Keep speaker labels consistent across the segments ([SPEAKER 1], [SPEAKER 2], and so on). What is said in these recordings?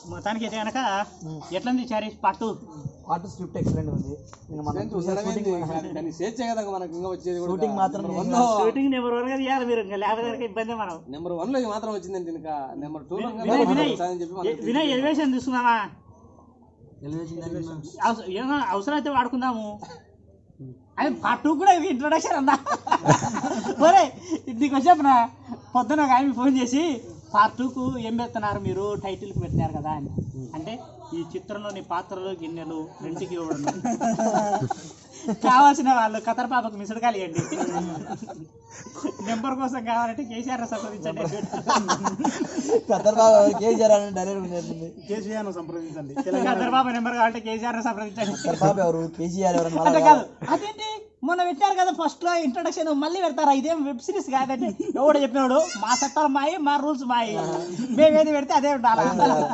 [SPEAKER 1] మొత్తానికి అయితే కనుక ఎట్లుంది చారీ పట్టు
[SPEAKER 2] పార్ట్ స్క్రిప్ట్ ఎక్సలెంట్ ఉంది ఇంకా మనం చూసే షూటింగ్
[SPEAKER 3] దాన్ని చేర్చే కదా మనకి ఇంకా వచ్చేది కూడా
[SPEAKER 2] షూటింగ్ మాత్రం
[SPEAKER 1] షూటింగ్ నెంబర్ వన్ గా తీయాలి మీరు ఇంకా లేకపోతే కనుక ఇబ్బంది మనం
[SPEAKER 3] నెంబర్ వన్ లో ఇది మాత్రం వచ్చిందండి ఇంకా నెంబర్ టూ లో ఇంకా
[SPEAKER 1] వినయ్ వినయ్
[SPEAKER 3] అని చెప్పి
[SPEAKER 1] ఎ- వినయ్ ఎలివేషన్ తీసుకుందామా
[SPEAKER 2] ఎలివేషన్
[SPEAKER 1] అవస- ఏమన్నా అవసరం అయితే వాడుకుందాము అది పార్ట్ టూ కూడా ఇంట్రొడక్షన్ అన్నా ఒరే నీకు వచ్చాపునా పొద్దున ఒక ఆయన ఫోన్ చేసి పార్ట్ టూకు ఏం పెడుతున్నారు మీరు టైటిల్కి పెట్టినారు కదా అని అంటే ఈ చిత్రంలోని పాత్రలు గిన్నెలు రెంటికి ఇవ్వడం కావాల్సిన వాళ్ళు కతర్ పాపకు మిసడకాలు ఇవ్వండి నెంబర్ కోసం కావాలంటే కేసీఆర్ సంప్రదించండి
[SPEAKER 2] కతర్ బాబు కేజీఆర్ అని డైరెక్ట్ ఉండేది
[SPEAKER 1] కేసీఆర్ సంప్రదించండి కతర్ బాబు నెంబర్ కావాలంటే కేసీఆర్ సంప్రదించండి
[SPEAKER 2] కతర్ బాబు ఎవరు కేజీఆర్ ఎవరు
[SPEAKER 1] అంటే కాదు అదేంటి మొన్న పెట్టారు కదా ఫస్ట్ లో ఇంట్రొడక్షన్ మళ్ళీ పెడతారా ఇదేం వెబ్ సిరీస్ కాదంటే ఎవడు చెప్పినాడు మా చట్టాలు మాయి మా రూల్స్ మాయి మేమేది పెడితే అదే ఉండాలి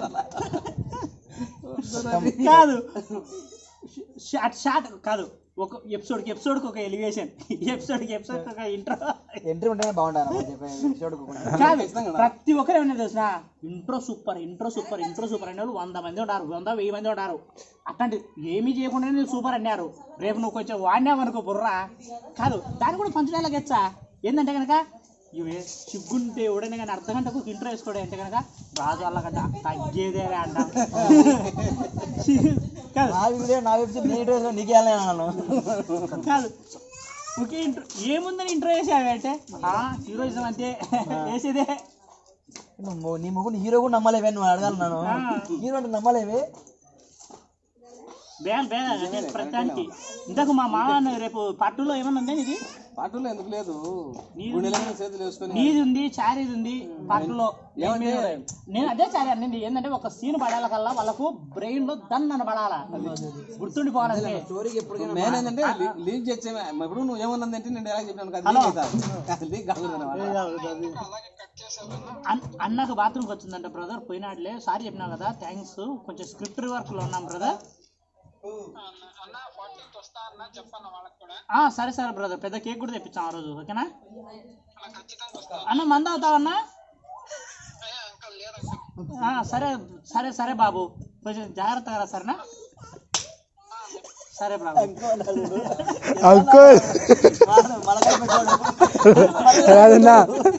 [SPEAKER 1] కాదు షార్ట్ షార్ట్ కాదు ఒక ఎపిసోడ్ కి ఎపిసోడ్ కి ఒక ఎలివేషన్ ఎపిసోడ్ కి ఎపిసోడ్ ఒక ఇంట్రో
[SPEAKER 2] ఎంట్రీ ఉంటేనే బాగుంటారు ఎపిసోడ్
[SPEAKER 1] కాదు ప్రతి ఒక్కరు ఏమన్నా తెలిసిన intro super intro super intro super అనే వాళ్ళు వంద మంది ఉన్నారు వంద వెయ్యి మంది ఉన్నారు అట్లాంటి ఏమీ చేయకుండా నువ్వు సూపర్ అన్నారు రేపు నువ్వు కొంచెం వాడినావు అనుకో బుర్రా కాదు దాన్ని కూడా పంచడాలకు ఎచ్చా ఏంటంటే కనుక ఇవే సిగ్గుంటే ఎవడైనా కానీ అర్ధ గంటకు ఒక ఇంట్రో వేసుకోవడం అంటే కనుక రాజు వాళ్ళకంట తగ్గేదే అంట కాదు
[SPEAKER 2] నా వీడియో నా వెబ్సైట్ నీ డ్రెస్ నీకే అన్నాను
[SPEAKER 1] కాదు ఒకే ఇంట్రో ఏముందని ఇంట్రో వేసావే అంటే హీరోయిజం అంతే వేసేదే
[SPEAKER 2] నువ్వు నీ ముగ్గురు హీరో కూడా నమ్మలేవే నువ్వు అడగాలి నన్ను
[SPEAKER 1] ఆ.
[SPEAKER 2] హీరో అంటే నమ్మలేవే
[SPEAKER 1] బేగ బేగ అంటే ప్రతిదానికి ఇంతకు మా మామ అన్న రేపు పట్టులో ఏమన్నా ఉందా ఇది
[SPEAKER 3] పాటలో ఎందుకు లేదు
[SPEAKER 1] నీది
[SPEAKER 3] గుండెల మీద చేతులు వేసుకొని
[SPEAKER 1] నీది ఉంది చారీది ఉంది పట్టులో
[SPEAKER 3] ఏమంటే
[SPEAKER 1] నేను అదే చారీ అన్నింది ఏంటంటే ఒక సీన్ పడాల కల్లా వాళ్ళకు బ్రెయిన్ లో దన్ అని పడాలా గుర్తుండిపోవాలంటే
[SPEAKER 2] స్టోరీకి ఎప్పుడు
[SPEAKER 3] మెయిన్ ఏంటంటే లీక్ చేసే ఇప్పుడు నువ్వు ఏమన్నదంటే నేను ఎలా చెప్పాను కదా లీక్ కాదు
[SPEAKER 1] అన్- అన్నకు బాత్రూమ్కి వచ్చిందంట బ్రదర్ పోయినాడులే సారీ చెప్పినా కదా థ్యాంక్స్ కొంచెం స్క్రిప్ట్ వర్క్ లో ఉన్నాం బ్రదర్ ఆ, సరే సరే బ్రదర్ పెద్ద కేక్ కూడా తెప్పించాం ఆ రోజు ఓకేనా అన్న మంద అవుతావన్నా ఆ, సరే సరే సరే బాబు కొంచెం జాగ్రత్తగా రా సరేనా సరే బాబు
[SPEAKER 4] అంకుల్
[SPEAKER 2] మలకాయ పెట్టాడు
[SPEAKER 4] కాదన్నా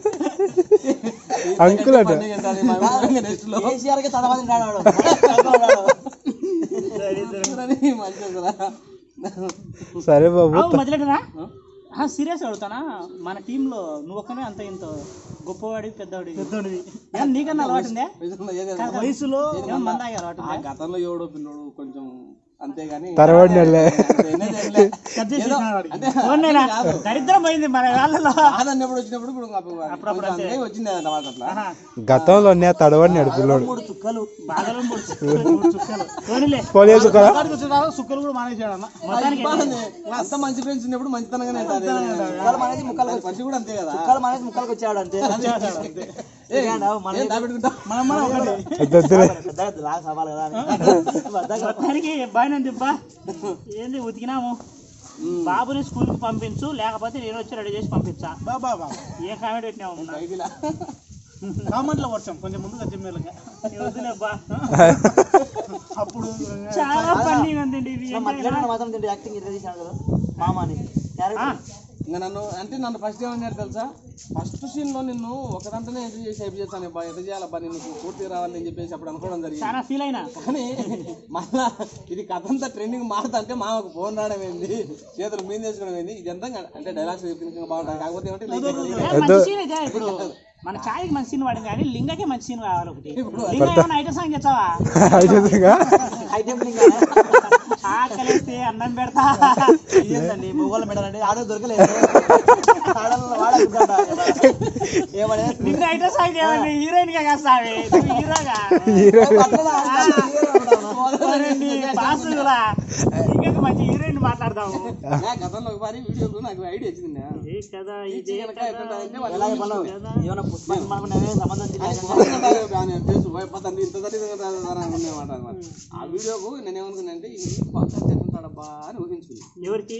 [SPEAKER 4] అంకుల్ అట
[SPEAKER 3] నెక్స్ట్ లో
[SPEAKER 2] కేసీఆర్ కి తడవని రాడు
[SPEAKER 3] మంచిగా
[SPEAKER 4] సరే బాబు
[SPEAKER 1] అవు మధ్యలోనా సీరియస్ అడుగుతానా మన టీంలో నువ్వు ఒక్కనే అంత ఇంత గొప్పవాడి పెద్దవాడి పెద్దవాడివి నీకన్నా అలవాటు ఉందే వయసులో ఏమన్నా మందాగి అలవాటు
[SPEAKER 3] ఆ గతంలో ఎవడో పిల్లోడు కొంచెం అంతేగాని
[SPEAKER 4] తరవాడిని వెళ్ళే.
[SPEAKER 1] పోనీరా, దరిద్రం పోయింది మన వాళ్ళలో
[SPEAKER 3] ఆదన్నప్పుడు వచ్చినప్పుడు ఇప్పుడు కొంచెం అంతే వచ్చింది అన్నమాట అట్లా
[SPEAKER 1] ఆహా,
[SPEAKER 4] గతంలో నే తడవడినాడు పిల్లోడు
[SPEAKER 2] మూడు చుక్కలు
[SPEAKER 1] బాధలో మూడు చుక్కలు, మూడు చుక్కలు. పోనీలే
[SPEAKER 4] పోలియో చుక్కలా
[SPEAKER 1] సుక్కలు కూడా మానేసాడు అన్న మొత్తానికి
[SPEAKER 3] అంత మంచి ఫ్రెండ్స్ ఉన్నప్పుడు మంచితనంగానే ఉంటుంది
[SPEAKER 2] ముక్కలు మానేసి ముక్కలు
[SPEAKER 3] పచ్చి కూడా అంతే కదా
[SPEAKER 2] ముక్కలు మానేసి ముక్కలకు వచ్చాడు అంతే మన
[SPEAKER 3] ఏం దాపెట్టుకుంటా
[SPEAKER 1] మనం మనం ఒకటి.
[SPEAKER 4] వద్దులే.
[SPEAKER 2] పెద్దగా లాగా సవాలు కదా అని
[SPEAKER 1] మొత్తానికి బాగానే దిబ్బా ఏంది ఉతికినాము బాబుని స్కూల్ కి పంపించు లేకపోతే నేను వచ్చి రెడీ చేసి పంపించా బాబా ఏ కామెంట్ పెట్టినావు కామెంట్ లో వర్షం కొంచెం ముందు చెప్పేలుగా వద్దులేబ్బా అప్పుడు చాలా ఫన్నీగా ఉందండి ఇది
[SPEAKER 2] మధ్యలో మాత్రం తింటే యాక్టింగ్ ఇట్లా తీసాడు కదా మామ అని క్యారెక్టర్
[SPEAKER 3] ఇంకా నన్ను అంటే నన్ను ఫస్ట్ ఏమన్నారు తెలుసా ఫస్ట్ సీన్ లో నిన్ను ఒకదంటనే ఎదురు చేసి అయిపోయి చేస్తాను అబ్బా ఎదురు చేయాలబ్బా నిన్ను పూర్తిగా రావాలని అని చెప్పేసి అప్పుడు అనుకోవడం జరిగింది
[SPEAKER 1] చాలా ఫీల్ అయినా
[SPEAKER 3] కానీ మళ్ళా ఇది కథ అంతా ట్రెండింగ్ మారుతుంటే మామకు ఫోన్ రావడం ఏంది చేతులు మీద వేసుకోవడం ఏంది ఇదంతా అంటే డైలాగ్స్ ఇంకా బాగుంటాయి కాకపోతే ఏమంటే
[SPEAKER 1] ఏ, మంచి సీన్ అయితే ఇప్పుడు మన ఛాయ్కి మంచి సీన్ పడింది కానీ లింగకి మంచి సీన్ కావాలి ఒకటి లింగ ఏమైనా ఐటమ్ సాంగ్ చేస్తావా
[SPEAKER 4] అయిపోతుందిగా
[SPEAKER 2] ఐటెం
[SPEAKER 1] ఆకలిస్తే అన్నం పెడతా
[SPEAKER 2] ఇదేంటండి మొగోళ్ళు పెట్టాలంటే ఆడో దొరకలేదు ఆడోళ్ళు వాడకుండా ఏమనే
[SPEAKER 1] నిన్న ఐటమ్ సాంగ్ చేయాలి హీరోయిన్ గా కాస్తావి నువ్వు హీరోగా బాసులా లింగకి మంచి హీరోయిన్ మాట్లాడదాము
[SPEAKER 3] నా గతంలో ఒకసారి వీడియోకు నాకు ఐడియా వచ్చింది
[SPEAKER 1] ఏ కదా ఇదే
[SPEAKER 3] కనుక
[SPEAKER 1] కదా.
[SPEAKER 3] ఎట్లుంటుందంటే
[SPEAKER 2] ఎలాగ మనం ఏమైనా పుష్ప మనకు నేనే సంబంధం తెలియదు
[SPEAKER 3] ఇంత అనుకునేమాట ఆ వీడియోకు నేను ఏమనుకున్నానంటే ఇది కాన్సెప్ట్ ఎట్లుంటాడబ్బా అని ఊహించుకున్నాను
[SPEAKER 1] ఎవరికి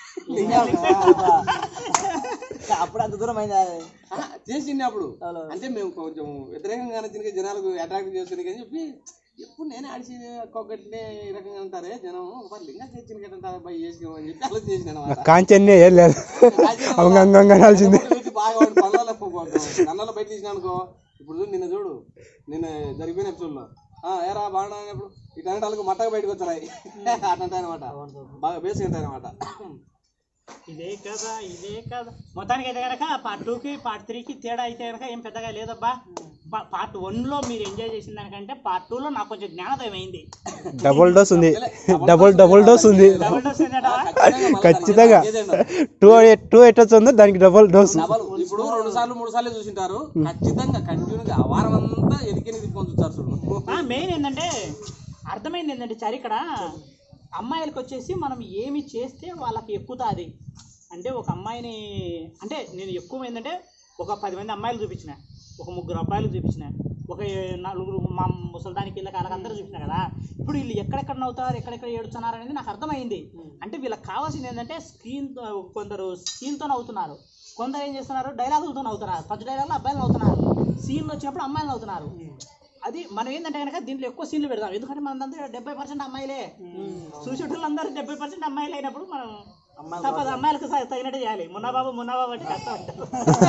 [SPEAKER 2] అప్పుడు అంత దూరం అయిందా
[SPEAKER 3] చేసింది అప్పుడు అంటే మేము కొంచెం వ్యతిరేకంగా నచ్చిన జనాలకు అట్రాక్ట్ చేసుకుని అని చెప్పి ఎప్పుడు నేనే ఆడిచి ఒక్కొక్కటినే ఈ రకంగా అంటారే జనం మరి లింగా తెచ్చిన కట్టంటారు బై చేసుకోమని చెప్పి అలా చేసిన అనమాట
[SPEAKER 4] కాంచన్నే ఏం లేదు అంగంగంగా అనాల్సిందే
[SPEAKER 3] బాగా వాడు పళ్ళలో కళ్ళలో బయట తీసిన అనుకో ఇప్పుడు చూడు నిన్న చూడు నిన్న జరిగిపోయిన ఎపిసోడ్లో ఆ ఏరా బాగా అన్నప్పుడు ఇట్లాంటి వాళ్ళకి మట్టగా బయటకు వచ్చాయి అట్లా అనమాట బాగా బేసిక్ ఉంటాయి అనమాట
[SPEAKER 1] ఇదే కదా ఇదే కదా మొత్తానికి అయితే కనుక పార్ట్ టూకి పార్ట్ త్రీకి తేడా అయితే కనుక ఏం పెద్దగా లేదబ్బా పా- పార్ట్ వన్లో మీరు ఎంజాయ్ చేసిన దానికంటే పార్ట్ టూలో నాకు కొంచెం జ్ఞానోదయం అయింది
[SPEAKER 4] డబుల్ డోస్ ఉంది డబుల్ డబుల్ డోస్ ఉంది
[SPEAKER 1] డబుల్ డోస్ ఏంటంటావా?
[SPEAKER 4] ఖచ్చితంగా టూ టూ ఎట్టొచ్చిందో దానికి డబుల్ డోస్
[SPEAKER 3] డబల్ ఇప్పుడు రెండు సార్లు మూడు సార్లు చూసింటారు ఖచ్చితంగా కంటిన్యూగా ఆ వారం అంతా ఎదికి తిప్పుకొని చూస్తారు చూడు
[SPEAKER 1] ఆ, మెయిన్ ఏంటంటే అర్థమైంది ఏంటంటే చరి ఇక్కడ అమ్మాయిలకు వచ్చేసి మనం ఏమి చేస్తే వాళ్ళకి ఎక్కుతుంది అంటే ఒక అమ్మాయిని అంటే నేను ఎక్కువ ఏంటంటే ఒక పది మంది అమ్మాయిలు చూపించిన ఒక ముగ్గురు అబ్బాయిలు చూపించిన ఒక నలుగురు మా ముసల్దానికి వీళ్ళకి వాళ్ళకందరూ చూపించిన కదా ఇప్పుడు వీళ్ళు ఎక్కడెక్కడ నవ్వుతారు ఎక్కడెక్కడ ఏడుస్తున్నారు అనేది నాకు అర్థమైంది అంటే వీళ్ళకి కావాల్సింది ఏంటంటే స్క్రీన్ కొందరు స్క్రీన్తో నవ్వుతున్నారు కొందరు ఏం చేస్తున్నారు డైలాగులతో నవ్వుతున్నారు ఫస్ట్ డైలాగులు అబ్బాయిలు నవ్వుతున్నారు సీన్లు వచ్చినప్పుడు అమ్మాయిలు నవ్వుతున్నారు అది మనం ఏంటంటే కనుక దీంట్లో ఎక్కువ సీన్లు పెడదాం ఎందుకంటే మనందరూ డెబ్బై పర్సెంట్ అమ్మాయిలే చూసేటోళ్ళందరూ డెబ్బై పర్సెంట్ అమ్మాయిలు అయినప్పుడు మనం తప్పదు అమ్మాయిలకు స- తగినట్టు చేయాలి మున్నాబాబు మున్నాబాబు అంటే కష్టం అంటారు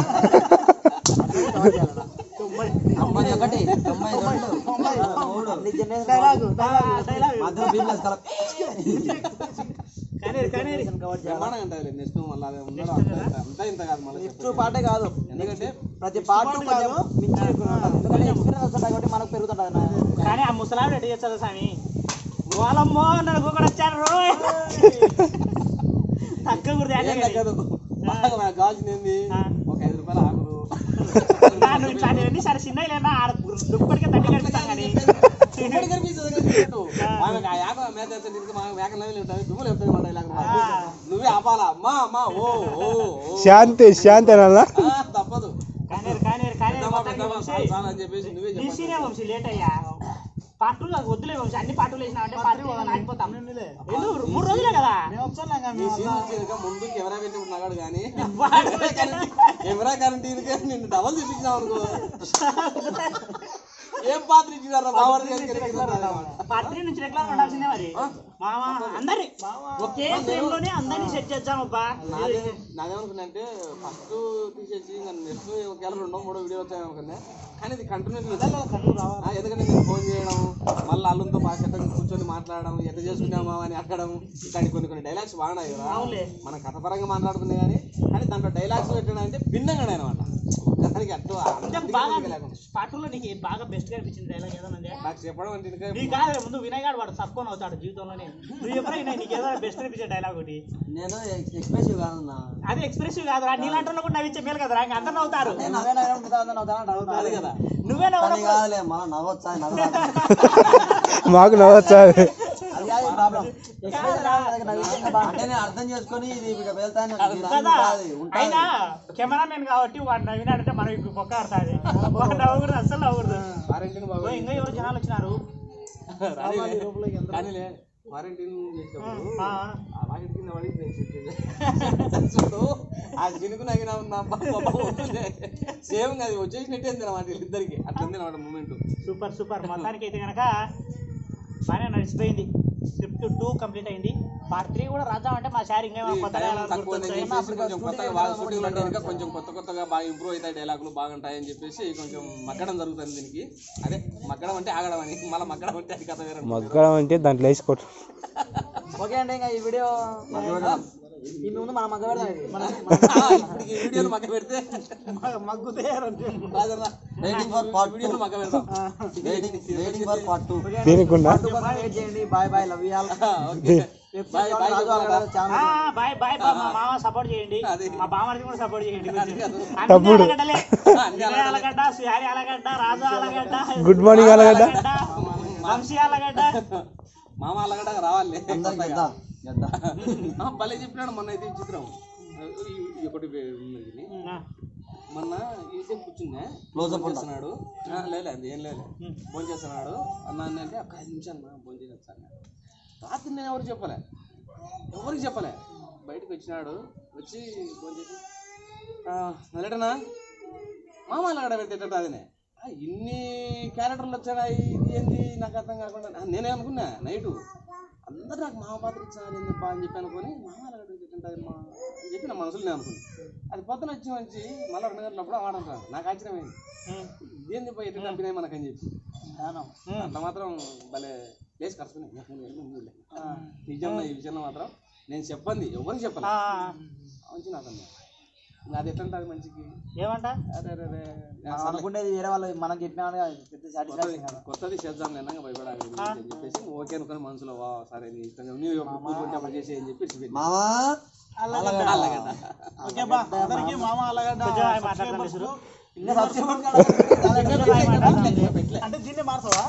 [SPEAKER 2] తొంభై ఒకటి తొంభై రెండు మూడు అన్ని generation
[SPEAKER 1] డైలాగు డైలాగు
[SPEAKER 2] మధ్యలో beatless కలప.
[SPEAKER 1] కానీ కానీ
[SPEAKER 3] బ్రహ్మాండంగా ఉంటుంది నెక్స్ట్ మళ్ళీ అదే ఉండడం అంతా ఇంత- అంతా ఇంత కాదు మళ్ళీ
[SPEAKER 2] నెక్స్ట్ పాటే కాదు
[SPEAKER 3] ఎందుకంటే
[SPEAKER 2] ప్రతి పార్ట్ కొంచెం మించి ఎక్కువ ఉంటుంది. ఎందుకంటే ఎక్స్పీరియన్స్ వస్తుంది కాబట్టి మనకు పెరుగుతుంటుంది నా-
[SPEAKER 1] కానీ ఆ ముసలావిడ ఎట్ట చేస్తారు స్వామి వాళ్ళమ్మో నన్ను కూడా వచ్చారు రోయ్ తక్కువ కూడా
[SPEAKER 3] ఏం తగ్గదు బాగా నాకు కావాల్సింది ఏంది
[SPEAKER 1] ఆ.
[SPEAKER 3] ఒక ఐదు రూపాయలు ఆకులు
[SPEAKER 1] నన్ను ఇట్లాంటివన్నీ సరే చిన్నవి లేనా ఆడ దుప్పటికే తట్టి కట్టిస్తాం కానీ
[SPEAKER 3] దుమ్మడి కనిపిస్తుంది కనిపించట్టు. ఆమెకు ఆ యాక మేత వేస్తే నీకు మా మేక నవ్వులు ఉంటాయి దుమ్ములు చెప్తాయి మాట ఇలాగ నువ్వే ఆపాలా అమ్మా అమ్మా ఓ ఓ ఓ
[SPEAKER 4] శాంతి శాంతి అనాలా
[SPEAKER 3] ఆ, తప్పదు
[SPEAKER 1] కానీ కానీ కానీ
[SPEAKER 3] పెద్దమ్మా,
[SPEAKER 1] మొత్తానికి
[SPEAKER 3] పెద్దమ్మా,
[SPEAKER 1] వంశీ,
[SPEAKER 3] చాలు, చాలు అని చెప్పేసి నువ్వే చెప్పాలి
[SPEAKER 1] డీసీనే వంశీ లేట్ అయ్యా పాటలు వద్దులే వంశీ అన్ని పాటలు వేసినా అంటే పాటలు ఆగిపోతాం ఎందుకు మూడు రోజులే కదా
[SPEAKER 3] నీ సీన్ వచ్చేదాకా ముందు కెమెరా పెట్టి ఉన్నాడు కానీ
[SPEAKER 1] వాడు
[SPEAKER 3] కెమెరా కరెంట్ నిన్ను డబల్ చూపించినావు అనుకో ఏం పాత్ర ఇచ్చినారా బావర్
[SPEAKER 1] పార్ట్ త్రీ నుంచి రెగ్యులర్ ఉండాల్సిందే మరి మామ అందరి ఒకే ఫ్రేమ్ లోనే అందరినీ సెట్ చేద్దాం అబ్బా
[SPEAKER 3] నాదేమనుకున్నా అంటే ఫస్ట్ తీసేసి ఇంకా నెక్స్ట్ ఒకవేళ రెండో మూడో వీడియో వచ్చాయి అనుకున్నా కానీ ఇది కంటిన్యూస్ ఎందుకంటే నేను ఫోన్ చేయడం మళ్ళీ అల్లుతో పాకెట్ కూర్చొని మాట్లాడడం ఎట్లా చేసుకున్నామా అని అక్కడం ఇట్లాంటి కొన్ని కొన్ని డైలాగ్స్ బాగున్నాయి కదా
[SPEAKER 1] అవునులే.
[SPEAKER 3] మన కథ పరంగా మాట్లాడుకునే కానీ కానీ దాంట్లో డైలాగ్స్ పెట్టడం అంటే భిన్నంగా అనమాట దానికి అట్లా
[SPEAKER 1] అంటే
[SPEAKER 3] అంతగా
[SPEAKER 1] బాగా
[SPEAKER 3] లేకుండా.
[SPEAKER 1] పార్ట్ లో నీకు బాగా బెస్ట్ గా అనిపించింది డైలాగ్ ఏదైనా ఉందా?
[SPEAKER 3] నాకు చెప్పడం అంటే ఇంకా
[SPEAKER 1] నీ కాదు ముందు వినయ్ గారు వాడు తక్కువ అవుతాడు జీవితంలోనే నువ్వు ఎప్పుడైనా నీకు ఏదో బెస్ట్ అనిపించే డైలాగ్ ఒకటి
[SPEAKER 2] నేను ఎక్స్ప్రెసివ్ కాదన్నా
[SPEAKER 1] అది ఎక్స్ప్రెసివ్ కాదురా నీలాంటి వాళ్ళు కూడా నవ్వించే మేలు కదరా ఇంకా అందరు నవ్వుతారు
[SPEAKER 2] నేను నవ్వే నవ్వే మిగతా అందరూ నవ్వుతారని అడుగుతారు.
[SPEAKER 3] అది కదా
[SPEAKER 1] నువ్వే
[SPEAKER 2] కానీ
[SPEAKER 1] నవ్వడం
[SPEAKER 2] కాదులే మనం నవ్వొచ్చా నవ్వు
[SPEAKER 4] మాకు నవ్వచ్చా
[SPEAKER 2] అది కాదు ప్రాబ్లం అంటే నేను అర్థం చేసుకొని ఇది ఇక వెళ్తాను
[SPEAKER 1] కదా
[SPEAKER 2] కాదు ఉంటుంది
[SPEAKER 1] అయినా కెమెరామెన్ కాబట్టి వాడు నవ్వినాడంటే మనం ఇప్పుడు పొక్క ఆడుతుంది వాడు నవ్వకూడదు అస్సలు నవ్వకూడదు
[SPEAKER 3] వారంటీని
[SPEAKER 1] ఓ,
[SPEAKER 3] బాగా
[SPEAKER 1] ఇంకా ఎవరు జనాలు వచ్చినారు
[SPEAKER 3] కానీలే వారంటీని చేసినప్పుడు
[SPEAKER 1] ఆ,
[SPEAKER 3] ఆ వాకిటి కింద పడి చూడు ఆ జినుకు నగిన ఉన్న సేమ్ అది వచ్చేసినట్టే ఉంది అన్నమాట వీళ్ళిద్దరికి అట్లా ఉంది అన్నమాట మూమెంట్
[SPEAKER 1] సూపర్ సూపర్ మొత్తానికి అయితే కనుక బాగానే నడిచిపోయింది స్క్రిప్ట్ టూ కంప్లీట్ అయింది పార్ట్ త్రీ కూడా రాద్దాం అంటే మా సార్ ఇంకా కొత్త dialogue
[SPEAKER 3] తక్కువ ఉందని
[SPEAKER 1] గుర్తొచ్చాయి.
[SPEAKER 3] చెప్పేసి కొంచెం కొత్తగా బాగా షూటింగ్ అంటే ఇంకా కొంచెం కొత్త కొత్తగా బాగా ఇంప్రూవ్ అవుతాయి డైలాగులు బాగుంటాయని చెప్పేసి కొంచెం మగ్గడం జరుగుతుంది దీనికి అదే మగ్గడం అంటే ఆగడం అని మళ్ళీ మగ్గడం అంటే అది కథ వేరే
[SPEAKER 4] మగ్గడం అంటే దాంట్లో వేసి కొట్టు
[SPEAKER 2] ఓకే అండి ఇంకా ఈ వీడియో ఈ ముందు మనం మగ్గ పెడదాం ఇది మన
[SPEAKER 3] ఇప్పుడు ఈ వీడియోలు మగ్గ పెడితే రాజన్న,
[SPEAKER 2] వెయిటింగ్ ఫర్ పార్ట్
[SPEAKER 3] వీడియోలు మగ్గ పెడతాం
[SPEAKER 2] waiting waiting for part two
[SPEAKER 4] దీనికుండా
[SPEAKER 2] వెయిట్ చేయండి bye bye love you all
[SPEAKER 3] okay bye bye
[SPEAKER 2] Raju
[SPEAKER 3] చెప్పాలా?
[SPEAKER 2] వాళ్ళ ఛానల్
[SPEAKER 1] ఆ, బాయ్ బాయ్ బా, మా మామ సపోర్ట్ చేయండి
[SPEAKER 3] అది.
[SPEAKER 1] మా బామ్మడికి కూడా సపోర్ట్ చేయండి అన్ని
[SPEAKER 4] తమ్ముడు.
[SPEAKER 1] అలగడ్డలే. వినయ్ అలగడ్డ సుహారి అలగడ్డ రాజు అలగడ్డ
[SPEAKER 4] గుడ్ మార్నింగ్ అలగడ్డ
[SPEAKER 1] వంశీ అలగడ్డ
[SPEAKER 3] మామ అలాగడ రావాలి
[SPEAKER 2] అందరికి గద్దా గద్దా
[SPEAKER 3] ఆ, భలే చెప్పినాడు మొన్న అయితే ఈ చిత్రం ఈ- ఈ ఒకటి ఉన్నది ఇది.
[SPEAKER 1] ఆ,
[SPEAKER 3] మొన్న ఈసేపు కూర్చున్నా
[SPEAKER 2] Close up
[SPEAKER 3] ఫోన్ చేస్తున్నాడు ఆ, లేదు అది ఏం లేదు ఫోన్ చేస్తున్నాడు అన్న అన్న అంటే ఒక ఐదు నిమిషాలు నా ఫోన్ చేసి వచ్చాను రాత్రి నేను ఎవరికి చెప్పలే ఎవరికి చెప్పలే బయటకు వచ్చినాడు వచ్చి ఫోన్ చేసి నల్లటనా మామ అలాగడ పెడితే అదినే ఆ, ఇన్ని క్యారెక్టర్లు వచ్చాయి ఇది ఏంది నాకు అర్థం కాకుండా ఆ, నేనే అనుకున్నా నైటు అందరు నాకు మామ పాత్ర ఇచ్చారు ఎందుకు అని చెప్పి అనుకొని మామ అలాగే తింటుంది మా అని చెప్పి నా మనసులో నేను అనుకున్నా అది పొద్దున వచ్చి మంచి మళ్ళీ రెండు గంటలప్పుడు ఆడంటాను నాకు ఆశ్చర్యమైంది ఇదేంది పోయి ఎట్లా కంపెనీ మనకని చెప్పి అట్లా మాత్రం భలే ప్లేస్ కలుసుకున్నాయి నిజం ఈ విషయంలో మాత్రం నేను చెప్పండి ఎవరికి చెప్పను మంచి నాకు అన్నా. ఇంకా అది ఎట్లా ఉంటుంది మంచికి
[SPEAKER 1] ఏమంట
[SPEAKER 3] అరే అరే అరే నేను
[SPEAKER 2] మనం అనుకునేది వేరే వాళ్ళు మనం చెప్పినామని కాదు, పెద్ద సాటిస్ఫాక్షన్ కదా
[SPEAKER 3] కొత్తది చేద్దాం లేనా భయపడాలి అని చెప్పేసి ఓకే అనుకుని మనసులో వా సరే నీ ఇష్టం కదా. నువ్వు కూర్చుంటే అప్పుడు చేసి అని చెప్పి ఇచ్చిపెట్టి.
[SPEAKER 2] మామా
[SPEAKER 3] అలాగట.
[SPEAKER 5] ఓకే బా అందరికి మామ అలాగడ్డ
[SPEAKER 1] కొంచెం ఆయన మాట్లాడతాను
[SPEAKER 5] subscribers
[SPEAKER 1] చూడు.
[SPEAKER 2] ఇంకా సబ్స్క్రైబర్ కాదు.
[SPEAKER 5] అంటే దీన్ని మార్చవా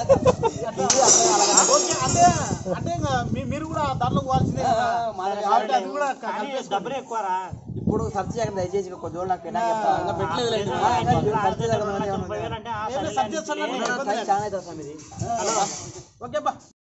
[SPEAKER 5] ఓకే అంటే అంటే ఇంకా మీ- మీరు కూడా దాంట్లో పోవాల్సిందే కదా. కాబట్టి అది కూడా
[SPEAKER 1] కానీ డబ్బులు ఎక్కువరా
[SPEAKER 2] ఇప్పుడు సర్చ్ చేయకండి దయచేసి ఇక కొద్ది రోజులు నాకు పెట్టాక చెప్తా.
[SPEAKER 3] ఇంకా పెట్టలేదు లేదు.
[SPEAKER 2] ఆ, ఇంకా మీరు search చేయకండి, ఏమన్నా
[SPEAKER 1] ముప్పై వేలు అంటే ఆ
[SPEAKER 5] ఏం లేదు,
[SPEAKER 1] సరేలే
[SPEAKER 5] సబ్జెక్ట్స్
[SPEAKER 1] అనిపించింది.
[SPEAKER 5] అన్నీ
[SPEAKER 2] చాలా ఇబ్బంది అవుతుంది స్వామి ఇది.
[SPEAKER 5] ఓకే బా